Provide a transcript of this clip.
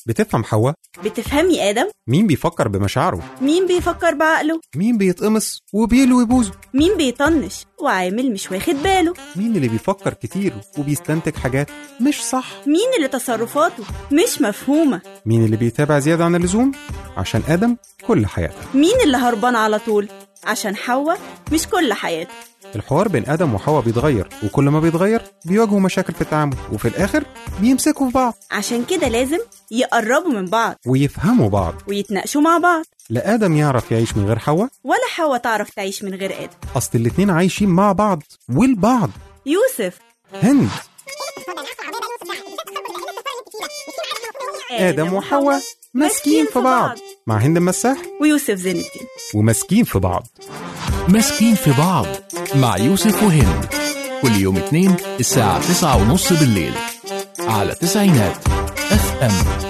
بتفهم حواء بتفهمي آدم؟ مين بيفكر بمشاعره مين بيفكر بعقله؟ مين بيتقمص وبيلوي بوزه مين بيطنش وعامل مش واخد باله؟ مين اللي بيفكر كتير وبيستنتج حاجات مش صح مين اللي تصرفاته مش مفهومة؟ مين اللي بيتابع زيادة عن اللزوم عشان آدم كل حياته مين اللي هربان على طول؟ عشان حواء مش كل حياته الحوار بين آدم وحواء بيتغير وكل ما بيتغير بيواجهوا مشاكل في التعامل وفي الآخر بيمسكوا في بعض عشان كده لازم يقربوا من بعض ويفهموا بعض ويتناقشوا مع بعض لا آدم يعرف يعيش من غير حواء ولا حواء تعرف تعيش من غير آدم أصل الاتنين عايشين مع بعض والبعض يوسف هند آدم وحواء ماسكين في بعض مع هند مساح ويوسف زين الدين وماسكين في بعض ماسكين في بعض مع يوسف وهند كل يوم اثنين الساعة تسعة ونص بالليل على تسعينات اف ام